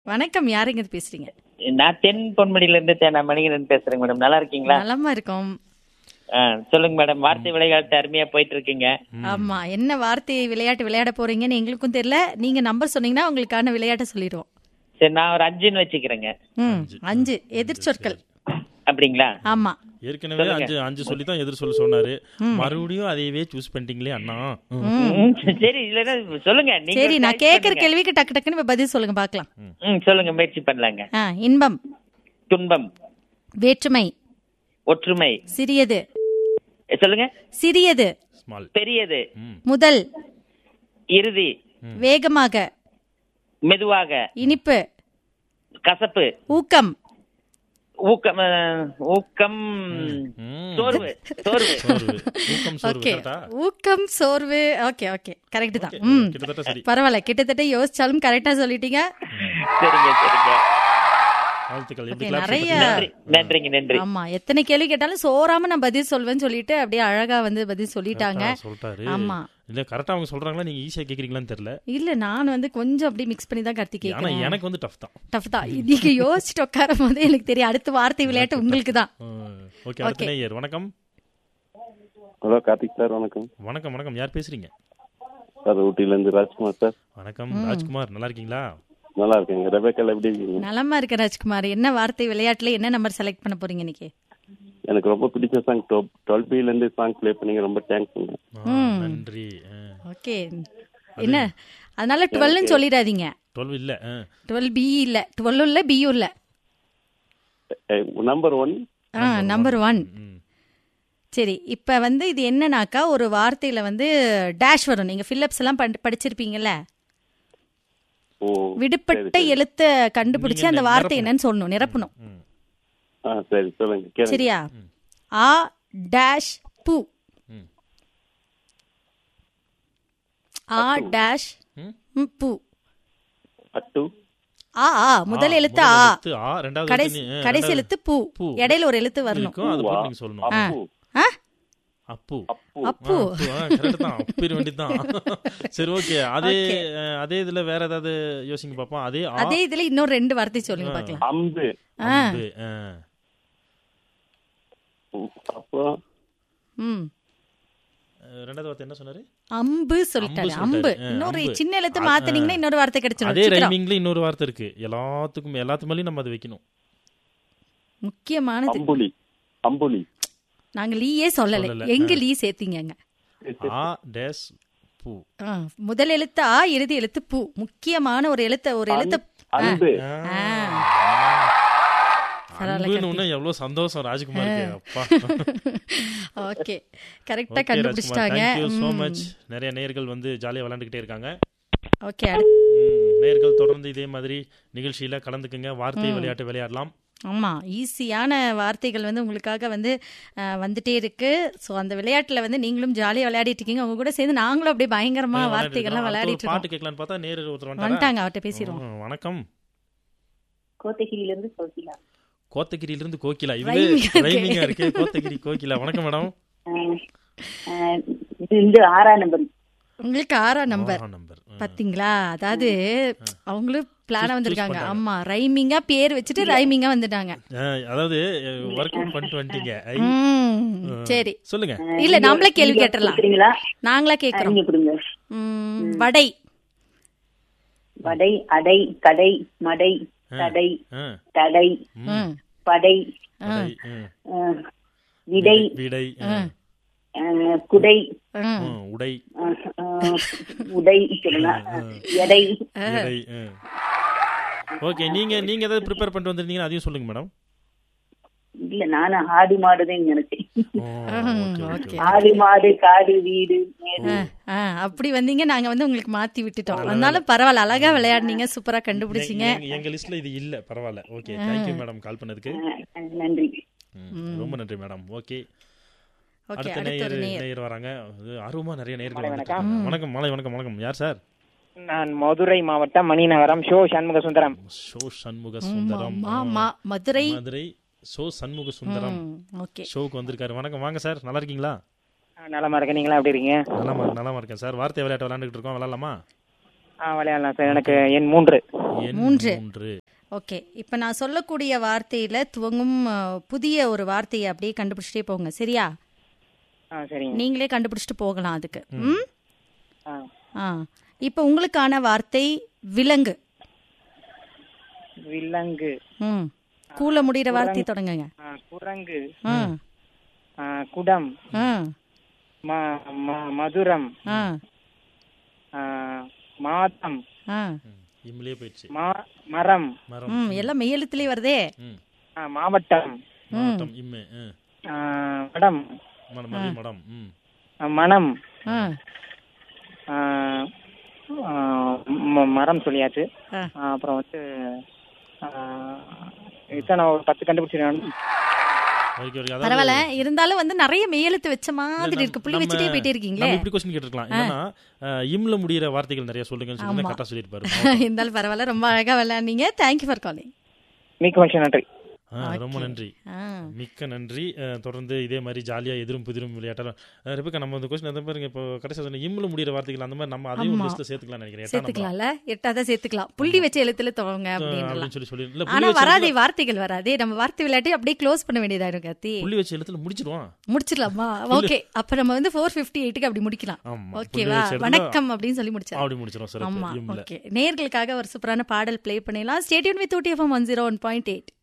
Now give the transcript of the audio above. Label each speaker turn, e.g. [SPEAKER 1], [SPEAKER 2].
[SPEAKER 1] வணக்கம் யாருங்க இது பேசுறீங்க
[SPEAKER 2] நான் தென் பொன்மடியில இருந்து தேனா மணிகரன் பேசுறேங்க மேடம் நல்லா இருக்கீங்களா
[SPEAKER 1] நலமா இருக்கோம்
[SPEAKER 2] ஆ, சொல்லுங்க மேடம் வார்த்தை விளையாட்டு அருமையா போயிட்டு இருக்கீங்க
[SPEAKER 1] ஆமா என்ன வார்த்தை விளையாட்டு விளையாட போறீங்கன்னு எங்களுக்கும் தெரியல நீங்க நம்பர் சொன்னீங்கன்னா உங்களுக்கான விளையாட்டை சொல்லிடுவோம்
[SPEAKER 2] சரி நான் ஒரு அஞ்சுன்னு வச்சுக்கிறேங்க
[SPEAKER 1] ம் அஞ்சு எதிர் சொற்கள்
[SPEAKER 2] அப்படிங்களா
[SPEAKER 1] ஆமா
[SPEAKER 3] ஏற்கனவே அஞ்சு அஞ்சு சொல்லி தான் எதிர் சொல்ல சொன்னாரு மறுபடியும் அதையவே சூஸ் பண்ணிட்டீங்களே அண்ணா ம்.
[SPEAKER 2] ம், சரி இல்லைன்னா சொல்லுங்க நீங்க
[SPEAKER 1] சரி
[SPEAKER 2] ஒரு
[SPEAKER 1] நான்
[SPEAKER 2] choice
[SPEAKER 1] கேக்குற
[SPEAKER 2] பண்ணுங்க.
[SPEAKER 1] கேள்விக்கு டக்கு டக்குன்னு பதில் சொல்லுங்க பார்க்கலாம்
[SPEAKER 2] ம் சொல்லுங்க முயற்சி பண்ணலாங்க
[SPEAKER 1] ஆ, இன்பம்
[SPEAKER 2] துன்பம்
[SPEAKER 1] வேற்றுமை
[SPEAKER 2] ஒற்றுமை
[SPEAKER 1] சிறியது
[SPEAKER 2] எ, சொல்லுங்க
[SPEAKER 1] சிறியது
[SPEAKER 3] ஸ்மால்
[SPEAKER 2] பெரியது
[SPEAKER 3] ம்
[SPEAKER 1] முதல்
[SPEAKER 2] இறுதி
[SPEAKER 1] வேகமாக
[SPEAKER 2] மெதுவாக
[SPEAKER 1] இனிப்பு
[SPEAKER 2] கசப்பு
[SPEAKER 1] ஊக்கம்
[SPEAKER 2] ஊக்கம் ஆ, ஊக்கம்
[SPEAKER 3] ம்.
[SPEAKER 2] சோர்வு சோர்வு
[SPEAKER 3] சோர்வு ஊக்கம் சோர்வு
[SPEAKER 1] ஓகே
[SPEAKER 3] கரெக்டா
[SPEAKER 1] ஊக்கம் சோர்வு ஓகே ஓகே கரெக்ட் தான் ம்
[SPEAKER 3] கிட்டத்தட்ட சரி
[SPEAKER 1] பரவாயில்ல கிட்டத்தட்ட யோசிச்சாலும் கரெக்டா சொல்லிட்டீங்க
[SPEAKER 2] சரிங்க சரிங்க
[SPEAKER 3] வாழ்த்துக்கள் எப்படி
[SPEAKER 1] Okay,
[SPEAKER 3] clap
[SPEAKER 1] நிறைய-
[SPEAKER 3] பண்ணுறீங்க?
[SPEAKER 2] நன்றி நன்றிங்க நன்றி
[SPEAKER 1] ஆமா எத்தனை கேள்வி கேட்டாலும் சோறாம நான் பதில் சொல்வேன்னு சொல்லிட்டு அப்படியே அழகா வந்து பதில் சொல்லிட்டாங்க
[SPEAKER 3] கரெக்டா சொல்லிட்டாரு
[SPEAKER 1] ஆமா
[SPEAKER 3] இல்ல கரெக்டா அவங்க சொல்றாங்களா நீங்க ஈஸியா கேக்குறீங்களான்னு தெரியல
[SPEAKER 1] இல்ல நான் வந்து கொஞ்சம் அப்படியே மிக்ஸ் பண்ணி தான் கத்தி
[SPEAKER 3] ஆனா
[SPEAKER 1] கேட்கிறேன்
[SPEAKER 3] எனக்கு வந்து டஃப் தான்
[SPEAKER 1] டஃப் தான் நீங்க யோசிச்சுட்டு உட்காரும் போது எனக்கு தெரியும் அடுத்த வார்த்தை விளையாட்டு உங்களுக்கு தான்
[SPEAKER 3] ஓகே அடுத்த நேயர் வணக்கம்
[SPEAKER 4] ஹலோ கார்த்திக் சார் வணக்கம்
[SPEAKER 3] வணக்கம் வணக்கம் யார் பேசுறீங்க
[SPEAKER 4] சார் ஊட்டியிலேருந்து ராஜ்குமார் சார்
[SPEAKER 3] வணக்கம் ராஜ்குமார் நல்லா இருக்கீங்களா
[SPEAKER 4] நல்லா இருக்கேங்க ரெபேக்கால் எப்படி இருக்கீங்க
[SPEAKER 1] நலமா இருக்க ராஜ்குமார் என்ன வார்த்தை விளையாட்டுல என்ன நம்பர் செலக்ட் பண்ண போறீங்க இன்னைக்கு
[SPEAKER 4] எனக்கு ரொம்ப பிடிச்ச சாங் டுவெல் பிலேருந்து சாங் ப்ளே பண்ணீங்க ரொம்ப தேங்க்ஸுங்க
[SPEAKER 3] ஆ, நன்றி
[SPEAKER 1] ஓகே என்ன அதனால டுவெல்னு சொல்லிடாதீங்க
[SPEAKER 3] டுவெல் இல்ல ஆ.
[SPEAKER 1] டுவெல் பி இல்ல டுவெல் இல்ல பியும் இல்ல
[SPEAKER 4] நம்பர் ஒன்
[SPEAKER 1] ஆ நம்பர் ஒன்
[SPEAKER 3] ம்.
[SPEAKER 1] சரி இப்ப வந்து இது என்னன்னாக்கா ஒரு வார்த்தையில வந்து டேஷ் வரும் நீங்க ஃபில்லப்ஸ் எல்லாம் படி- படிச்சிருப்பீங்கல்ல
[SPEAKER 4] ஓ
[SPEAKER 1] விடுபட்ட எழுத்த கண்டுபிடிச்சு அந்த வார்த்தை என்னன்னு சொல்லணும் நிரப்பணும்
[SPEAKER 3] ம்.
[SPEAKER 4] ஆ சரி சொல்லுங்க கேளுங்க
[SPEAKER 1] சரியா ஆ டேஷ் பூ
[SPEAKER 3] ம்.
[SPEAKER 1] ஆ டேஷ்
[SPEAKER 3] ம்.
[SPEAKER 1] ம், பூ
[SPEAKER 4] அட்டு
[SPEAKER 1] ஆ ஆ முதல்
[SPEAKER 3] ஆ,
[SPEAKER 1] எழுத்து
[SPEAKER 3] முதல்
[SPEAKER 1] ஆ
[SPEAKER 3] எழுத்து ஆ ரெண்டாவது
[SPEAKER 1] கடைசி
[SPEAKER 3] எழுத்து நீ- ஆ,
[SPEAKER 1] கடைசி
[SPEAKER 3] ரெண்டாவது
[SPEAKER 1] எழுத்து பூ
[SPEAKER 3] பூ.
[SPEAKER 1] இடையில ஒரு எழுத்து வரணும்
[SPEAKER 3] இருக்கும் அது போட்டு நீங்க சொல்லணும்
[SPEAKER 4] அப்பு
[SPEAKER 1] ஆ
[SPEAKER 3] அப்பு
[SPEAKER 4] அப்பு
[SPEAKER 1] அப்பு
[SPEAKER 3] கரெக்ட் தான் அப்பிர வேண்டியதுதான் சரி ஓகே அதே அஹ், அதே இதுல வேற ஏதாவது யோசிங்க பாப்போம் அதே ஆ,
[SPEAKER 1] அதே இதுல இன்னொரு ரெண்டு வார்த்தை சொல்லுங்க பார்க்கலாம்
[SPEAKER 4] அம்பு
[SPEAKER 3] அம்பு, ஆ.
[SPEAKER 4] அப்புறம்
[SPEAKER 1] ம்
[SPEAKER 3] அஹ், ரெண்டாவது வார்த்தை என்ன சொன்னாரு
[SPEAKER 1] அம்பு சொல்லிட்டாரு
[SPEAKER 3] அம்பு
[SPEAKER 1] அம்பு
[SPEAKER 3] சொல்லிட்டாரு. ஆ,
[SPEAKER 1] இன்னொரு
[SPEAKER 3] அம்பு.
[SPEAKER 1] சின்ன எழுத்து
[SPEAKER 3] அது-
[SPEAKER 1] மாத்தினீங்கன்னா இன்னொரு வார்த்தை கிடைச்சிடும்
[SPEAKER 3] அதே
[SPEAKER 1] வச்சுக்கிறோம்.
[SPEAKER 3] ரைமிங்ல இன்னொரு வார்த்தை இருக்கு எல்லாத்துக்கும் எல்லாத்து மேலயும் நம்ம அதை வைக்கணும்
[SPEAKER 1] முக்கியமானது
[SPEAKER 4] அம்புலி அம்புலி
[SPEAKER 1] நாங்க லீயே சொல்லல
[SPEAKER 3] சொல்லல.
[SPEAKER 1] எங்க லீ சேர்த்தீங்க
[SPEAKER 3] ஆ டேஸ் பூ
[SPEAKER 1] ஆ, முதல் எழுத்து ஆ இறுதி எழுத்து பூ முக்கியமான ஒரு எழுத்த ஒரு எழுத்த
[SPEAKER 4] அன்பு
[SPEAKER 1] ஆ. பரவாயில்ல,
[SPEAKER 3] அன்புன்னு உடனே எவ்வளவு சந்தோஷம் ராஜ்குமாருக்கு அப்பா
[SPEAKER 1] ஓகே கரெக்டா கண்டுபிடிச்சிட்டாங்க
[SPEAKER 3] சோ மச் நிறைய நேயர்கள் வந்து ஜாலியா விளையாண்டுகிட்டே இருக்காங்க
[SPEAKER 1] ஓகே
[SPEAKER 3] ம், நேயர்கள் தொடர்ந்து இதே மாதிரி நிகழ்ச்சியில கலந்துக்குங்க வார்த்தை விளையாட்டு விளையாடலாம்
[SPEAKER 1] ஆமா ஈஸியான வார்த்தைகள் வந்து உங்களுக்காக வந்து அஹ், வந்துட்டே இருக்கு சோ அந்த விளையாட்டுல வந்து நீங்களும் ஜாலியா விளையாடிட்டு இருக்கீங்க உங்க கூட சேர்ந்து நாங்களும் அப்படியே பயங்கரமா வார்த்தைகள்லாம்
[SPEAKER 3] அடுத்து ஒரு
[SPEAKER 1] விளையாடிட்டு இருக்கோம்
[SPEAKER 3] பாட்டு கேட்கலான்னு பார்த்தா நேரில் ஒருத்தர் வந்துட்டாரா?
[SPEAKER 1] வந்துட்டாங்க அவர்கிட்ட பேசிடுவோம்
[SPEAKER 3] ம், வணக்கம்
[SPEAKER 5] கோத்தகிரியிலிருந்து சொல்லியா
[SPEAKER 3] கோத்தகிரியில இருந்து கோகிலா இது
[SPEAKER 1] Rhyming இருக்கு.
[SPEAKER 3] ரைமிங்கா இருக்கு கோத்தகிரி கோகிலா வணக்கம் மேடம்
[SPEAKER 5] இது இந்த ஆறாம் நம்பர்
[SPEAKER 1] உங்களுக்கு ஆறாம் நம்பர்
[SPEAKER 3] ஆறாம் நம்பர் ம்.
[SPEAKER 1] பாத்தீங்களா அதாவது அவங்களும் பிளான
[SPEAKER 3] Choose-
[SPEAKER 1] வந்திருக்காங்க
[SPEAKER 3] choose பண்றாங்க.
[SPEAKER 1] ஆமா ரைமிங்கா பேர் வச்சுட்டு ரைமிங்கா வந்துட்டாங்க
[SPEAKER 3] அஹ், அதாவது ஒர்க் அவுட் பண்ணிட்டு வந்துட்டீங்க ஐ,
[SPEAKER 1] ம், சரி
[SPEAKER 3] சொல்லுங்க
[SPEAKER 1] இல்ல நாமளே கேள்வி கேட்டுடலாம்
[SPEAKER 5] கொடுக்குறீங்களா
[SPEAKER 1] நாங்களா கேக்குறோம்
[SPEAKER 5] நீங்க கொடுங்க
[SPEAKER 1] ம், வடை
[SPEAKER 5] வடை அடை கடை மடை தடை
[SPEAKER 3] ஆ,
[SPEAKER 5] தடை
[SPEAKER 1] ம்,
[SPEAKER 5] படை
[SPEAKER 3] கடை, ம்.
[SPEAKER 5] அஹ், விடை
[SPEAKER 3] விடை ம்,
[SPEAKER 5] அஹ், குடை
[SPEAKER 1] ம்.
[SPEAKER 3] ம், உடை
[SPEAKER 5] அஹ், அஹ், உடை சொல்லுங்க எடை
[SPEAKER 3] இடை ஓகே நீங்க நீங்க ஏதாவது ப்ரிப்பேர் பண்ணிட்டு வந்திருந்தீங்கன்னா அதையும் சொல்லுங்க மேடம்
[SPEAKER 5] இல்ல நானும் ஆடு மாடுதான் நினைச்சேன்
[SPEAKER 1] ஓகே
[SPEAKER 5] ஆடு மாடு காடு வீடு மேடு
[SPEAKER 1] ஆ, அப்படி வந்தீங்க நாங்க வந்து உங்களுக்கு மாத்தி விட்டுட்டோம் அதனால பரவாயில்ல அழகா விளையாடுனீங்க சூப்பரா கண்டுபிடிச்சீங்க
[SPEAKER 3] எங்க- எங்க லிஸ்ட்ல இது இல்ல பரவாயில்ல ஓகே தேங்க்யூ மேடம் கால் பண்ணதுக்கு
[SPEAKER 5] அஹ், நன்றி
[SPEAKER 3] ம், ரொம்ப நன்றி மேடம் ஓகே
[SPEAKER 1] ஓகே
[SPEAKER 3] அடுத்த
[SPEAKER 1] அடுத்த
[SPEAKER 3] நேயர்
[SPEAKER 1] ஒரு நேயர்
[SPEAKER 3] நேயர் வராங்க அது ஆர்வமா நிறைய நேயர்கள் வந்துட்டாங்க வணக்கம் மாலை வணக்கம் வணக்கம் யார் சார்
[SPEAKER 6] நான் மதுரை மாவட்டம் மணிநகரம் ஷோ சண்முக சுந்தரம்
[SPEAKER 3] ஷோ சண்முக சுந்தரம்
[SPEAKER 1] ஆமா மதுரை
[SPEAKER 3] மதுரை ஷோ சண்முக சுந்தரம்
[SPEAKER 1] ம், ஓகே
[SPEAKER 3] ஷோக்கு வந்திருக்காரு வணக்கம் வாங்க சார் நல்லா இருக்கீங்களா
[SPEAKER 6] நலமா இருக்க நீங்களா எப்படி இருக்கீங்க
[SPEAKER 3] நலமா நலமா இருக்கேன் சார் வார்த்தை விளையாட்டு விளையாண்டுட்டு இருக்கோம் விளையாடலாமா
[SPEAKER 6] ஆ விளையாடலாம் சார் எனக்கு எண் மூன்று
[SPEAKER 3] எண்
[SPEAKER 1] மூன்று.
[SPEAKER 3] மூன்று
[SPEAKER 1] ஓகே இப்போ நான் சொல்லக்கூடிய வார்த்தையில துவங்கும் அஹ், புதிய ஒரு வார்த்தையை அப்படியே கண்டுபிடிச்சிட்டே போங்க சரியா
[SPEAKER 6] ஆ சரிங்க
[SPEAKER 1] நீங்களே கண்டுபிடிச்சிட்டு போகலாம் அதுக்கு ம்
[SPEAKER 6] ஆ
[SPEAKER 1] ஆ இப்போ உங்களுக்கான வார்த்தை விலங்கு
[SPEAKER 6] விலங்கு
[SPEAKER 1] ம் கூல முடிகிற வார்த்தை தொடங்குங்க
[SPEAKER 6] ஆ, குரங்கு
[SPEAKER 1] ம்
[SPEAKER 6] ஆ, குடம்
[SPEAKER 1] ம்
[SPEAKER 6] ம- ம- மதுரம்
[SPEAKER 1] ஆ
[SPEAKER 6] ஆ, மாதம்
[SPEAKER 1] ஆ
[SPEAKER 3] ம், இம்மிலே போயிடுச்சு
[SPEAKER 6] மா- மரம்
[SPEAKER 3] மரம்
[SPEAKER 1] ம் எல்லாம் மெய்யெழுத்துலேயே வருதே
[SPEAKER 3] ம்
[SPEAKER 6] ஆ, மாவட்டம்
[SPEAKER 3] மாவட்டம் இம்மே ம்.
[SPEAKER 6] ஆ, மடம்
[SPEAKER 3] மடம் மதி மடம் ம்
[SPEAKER 6] ஆ, மனம்
[SPEAKER 1] ஆ
[SPEAKER 6] ஆ, ஆ, ம- மரம் சொல்லியாச்சு
[SPEAKER 1] ஆ.
[SPEAKER 6] ஆ, அப்புறம் வந்து ஆ, இதான் நான் ஒரு பத்து கண்டுபிடிச்சிருக்கேன்
[SPEAKER 3] ஓகே ஓகே
[SPEAKER 1] பரவாயில்ல இருந்தாலும் வந்து நிறைய மெய்யெழுத்து வச்ச மாதிரி
[SPEAKER 3] நம்ம-
[SPEAKER 1] இருக்கு புள்ளி
[SPEAKER 3] நம்ம-
[SPEAKER 1] வச்சுட்டே போயிட்டே இருக்கீங்களே
[SPEAKER 3] நம்ம இப்படி கொஸ்டின் கேட்டிருக்கலாம் என்னன்னா அஹ், இம்ல முடியிற வார்த்தைகள் நிறைய சொல்லுங்கன்னு சொல்லி
[SPEAKER 1] ஆமா.
[SPEAKER 3] கரெக்டா சொல்லிருப்பாரு
[SPEAKER 1] இருந்தாலும் பரவாயில்ல ரொம்ப அழகா விளையாடுனீங்க தேங்க்யூ ஃபார் காலிங்
[SPEAKER 6] மிக்க மனுஷன் நன்றி
[SPEAKER 3] ஆ, ரொம்ப நன்றி மிக்க நன்றி அஹ், தொடர்ந்து இதே மாதிரி ஜாலியா எதிரும் புதிரும் விளையாட்டலாம் அஹ், ரெபேக்கா நம்ம இந்த கொஸ்டின் எந்த பாருங்க இப்போ கடைசி சொன்ன இம்ல முடியிற வார்த்தைகள் அந்த மாதிரி நம்ம அதையும்
[SPEAKER 1] ஆமா.
[SPEAKER 3] லிஸ்ட்ல சேர்த்துக்கலாம் நினைக்கிறேன் எட்டாம் number.
[SPEAKER 1] சேர்த்துக்கலாம்ல எட்டாதான் சேர்த்துக்கலாம் புள்ளி வச்ச எழுத்துல துவங்க
[SPEAKER 3] அஹ்,
[SPEAKER 1] அப்படின்றலாம்
[SPEAKER 3] அப்படின்னு சொல்லி சொல்லி இல்ல
[SPEAKER 1] ஆனா
[SPEAKER 3] புள்ளி வச்ச
[SPEAKER 1] வராதே
[SPEAKER 3] எழுத்துல-
[SPEAKER 1] வார்த்தைகள் வராதே நம்ம வார்த்தை விளையாட்டி அப்படியே க்ளோஸ் பண்ண வேண்டியதா இருக்கும் கத்தி
[SPEAKER 3] புள்ளி வச்ச எழுத்துல முடிச்சிருவான்
[SPEAKER 1] முடிச்சிடலாமா ஓகே அப்ப நம்ம வந்து ஃபோர் ஃபிஃப்டி எயிட்டுக்கு அப்படி முடிக்கலாம்
[SPEAKER 3] ஆமா புள்ளி
[SPEAKER 1] ஓகேவா
[SPEAKER 3] வச்ச இடத்துல
[SPEAKER 1] வணக்கம் அப்படின்னு சொல்லி முடிச்சிடலாம்
[SPEAKER 3] அப்படி முடிச்சிரும்
[SPEAKER 1] ஆமா
[SPEAKER 3] சிறப்பு இம்ல
[SPEAKER 1] ஓகே நேர்களுக்காக ஒரு சூப்பரான பாடல் ப்ளே பண்ணிடலாம் stadium with Ooty FM one zero one point eight